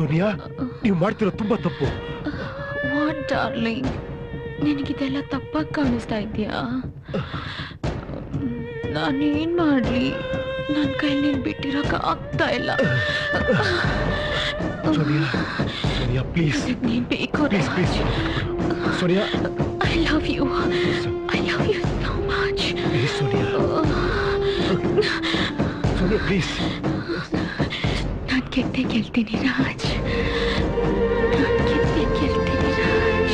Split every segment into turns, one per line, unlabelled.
ಸೋನಿಯಾ ನೀವು ಮಾಡ್ತಿರೋ ತುಂಬಾ ತಪ್ಪು
ವಾಟ್ ಡಾರ್ಲಿಂಗ್ ನಿನಗಿದೆಲ್ಲ ತಪ್ಪಾಗಿ ಕಾಣಿಸ್ತಾ ಇದೆಯಾ ನಾನೇನ್ ಮಾಡ್ಲಿ ನನ್ನ ಕೈಲಿ ನೀನ್ ಬಿಟ್ಟಿರಕ ಆಗ್ತಾ ಇಲ್ಲ
ಸೋನಿಯಾ ಸೋನಿಯಾ ಪ್ಲೀಸ್
ಅದಕ್ ನೀನ್ ಬೇಕು
please please Sonia
I love you I love you so much
please Sonia Sonia please
ನಾನ್ ಗೆದ್ದೆ ಗೆಲ್ತೀನಿ ರಾಜ್ ನಾನ್ ಗೆದ್ದೆ ಗೆಲ್ತೀನಿ Raj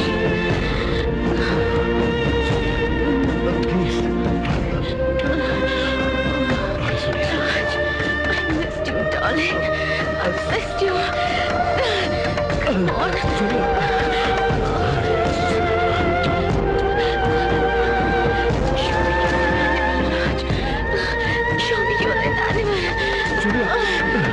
please
Raj I missed you darling I missed you Come on Show me you're an animal.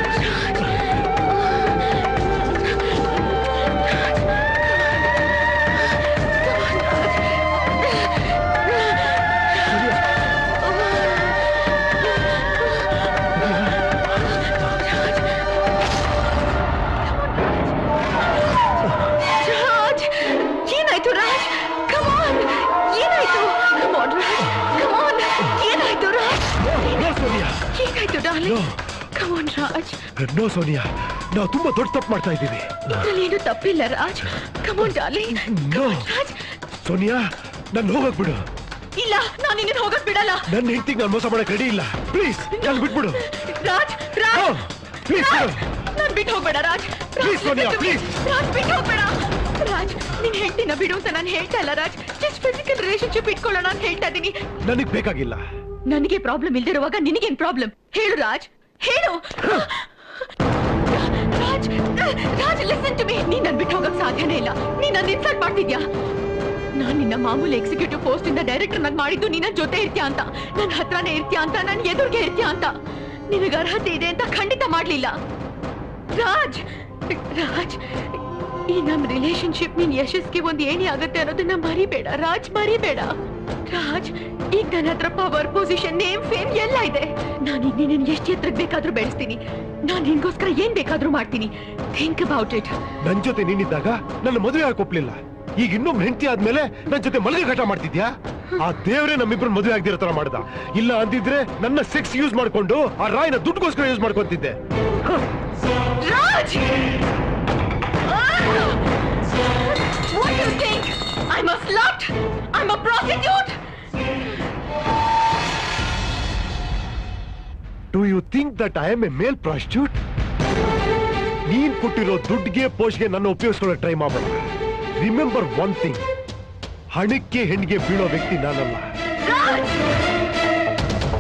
Raj ಏನಾಯ್ತು ರಾಜ್ ಕಮಾನ್ ಏನಾಯ್ತು ಕಮಾನ್ ರಾಜ್ ಕಮಾನ್ ಏನಾಯ್ತು ರಾಜ್
ನೋ ಸೋನಿಯಾ
ಏನಾಯ್ತು darling come on Raj
no Sonia ನಾವು ತುಂಬಾ ದೊಡ್ಡ ತಪ್ಪು ಮಾಡ್ತಾ ಇದ್ದೀವಿ
ಇದ್ರಲ್ಲಿ ಏನು ತಪ್ಪಿಲ್ಲ Raj come on darling
no
Raj
Sonia ನನ್ನ ಹೋಗಕ್ ಬಿಡು
ಇಲ್ಲ ನಾನು ನಿನ್ನ ಹೋಗಕ್ ಬಿಡಲ್ಲ
ನನ್ನ ಹೆಂಡತಿಗೆ ನಾನು ಮೋಸ ಮಾಡಕ್ ರೆಡಿ ಇಲ್ಲ ಪ್ಲೀಸ್ ನಾನು ಬಿಟ್ಬಿಡು
ರಾಜ್ ರಾಜ್
ಪ್ಲೀಸ್ ಬಿಡು
ನಾನ್ ಬಿಟ್ಟು ಹೋಗ್ಬೇಡ ರಾಜ್
Please, ಸೋನಿಯಾ, please.
ರಾಜ್ ಬಿಟ್ಟು ಹೋಗ್ಬೇಡ ರಾಜ್ ನಿನ್ ಹೆಂಡತಿನ ಬಿಡು ಅಂತ ನಾನು ಹೇಳ್ತಾ ಇಲ್ಲ ರಾಜ್ ಜಸ್ಟ್ ಫಿಸಿಕಲ್ ರಿಲೇಶನ್ಶಿಪ್ ಇಟ್ಕೊಳ್ಳೋಣ ಅಂತ ಹೇಳ್ತಾ ಇದೀನಿ
ನನಗ್ ಬೇಕಾಗಿಲ್ಲ
ನನಗೆ ಪ್ರಾಬ್ಲಮ್ ಇಲ್ದಿರುವಾಗ ನಿನಗೇನ್ ಪ್ರಾಬ್ಲಮ್ ಹೇಳು ರಾಜ್ ಹೇಳು Raj Raj listen to me ನೀನ್ ನನ್ ಬಿಟ್ಟು ಹೋಗಕ್ ಸಾಧ್ಯನೇ ಇಲ್ಲ ನೀನ್ ನನ್ನ ಇನ್ಸಲ್ಟ್ ಮಾಡ್ತಿದ್ಯಾ ನಾನ್ ನಿನ್ನ ಮಾಮೂಲಿ ಎಕ್ಸಿಕ್ಯೂಟಿವ್ ಪೋಸ್ಟ್ ಇಂದ ಡೈರೆಕ್ಟರ್ ನಾಗ್ ಮಾಡಿದ್ದು ನೀನ್ ನನ್ ಜೊತೆ ಇರ್ತೀಯ ಅಂತ ನನ್ ಹತ್ರನೇ ಇರ್ತೀಯ ಅಂತ ನನ್ ಎದುರಿಗೆ ಇರ್ತೀಯ ಅಂತ ನಿನಗೆ ಅರ್ಹತೆ ಇದೆ ಅಂತ ಖಂಡಿತ ಮಾಡ್ಲಿಲ್ಲ ರಾಜ್ ರಾಜ್ ಈ ನಮ್ ರಿಲೇಶನ್ಶಿಪ್ ನಿನ್ ಯಶಸ್ಗೆ ಒಂದ್ ಏಣಿ ಆಗತ್ತೆ ಅನ್ನೋದನ್ನ ಮರಿಬೇಡ ರಾಜ್ ಮರಿಬೇಡ ರಾಜ್ ಈಗ ನನ್ನ ಹತ್ರ ಪವರ್ ಪೊಸಿಷನ್ ನೇಮ್ ಫೇಮ್ ಎಲ್ಲ ಇದೆ ನಾನು ಈಗ ನಿನ್ನ ಎಷ್ಟು ಎತ್ತರಕ್ಕೆ ಬೇಕಾದ್ರೂ ಬೆಳೆಸ್ತೀನಿ ನಾನ್ ನಿನ್ಗೋಸ್ಕರ ಏನ್ ಬೇಕಾದ್ರೂ ಮಾಡ್ತೀನಿ ಥಿಂಕ್ ಅಬೌಟ್ ಇಟ್
ನನ್ ಜೊತೆ ನೀನಿದ್ದಾಗ ನನ್ನ ಮದುವೆ ಆಗಿ ಒಪ್ಲಿಲ್ಲ ಈಗ ಇನ್ನೊಮ್ಮೆ ಹೆಂಡತಿ ಆದ್ಮೇಲೆ ನನ್ ಜೊತೆ ಮಲಗೆ ಘಟ ಮಾಡ್ತಿದ್ಯಾ ಆ ದೇವ್ರೆ ನಮ್ಮಿಬ್ರು ಮದುವೆ ಆಗದಿರೋ ತರ ಮಾಡ್ದ ಇಲ್ಲ ಅಂದಿದ್ರೆ ನನ್ನ ಸೆಕ್ಸ್ ಯೂಸ್ ಮಾಡ್ಕೊಂಡು ಆ ರಾಯ್ನ ದುಡ್ಡುಗೋಸ್ಕರ ಯೂಸ್ ಮಾಡ್ಕೊಂತಿದ್ದೆ
Raj What do you think? I'm a slut? I'm a prostitute?
Do you think that I am a male prostitute ನೀನ್ ಕೊಟ್ಟಿರೋ ದುಡ್ಡಿಗೆ ಪೋಸ್ಟ್ಗೆ ನನ್ನ ಉಪಯೋಗಿಸ್ಕೊಳ್ಳೋ ಟ್ರೈ ಮಾಡಬೇಡ ರಿಮೆಂಬರ್ ಒನ್ ಥಿಂಗ್ ಹಣಕ್ಕೆ ಹೆಣ್ಣಿಗೆ ಬೀಳೋ ವ್ಯಕ್ತಿ ನಾನಲ್ಲ
ರಾಜ್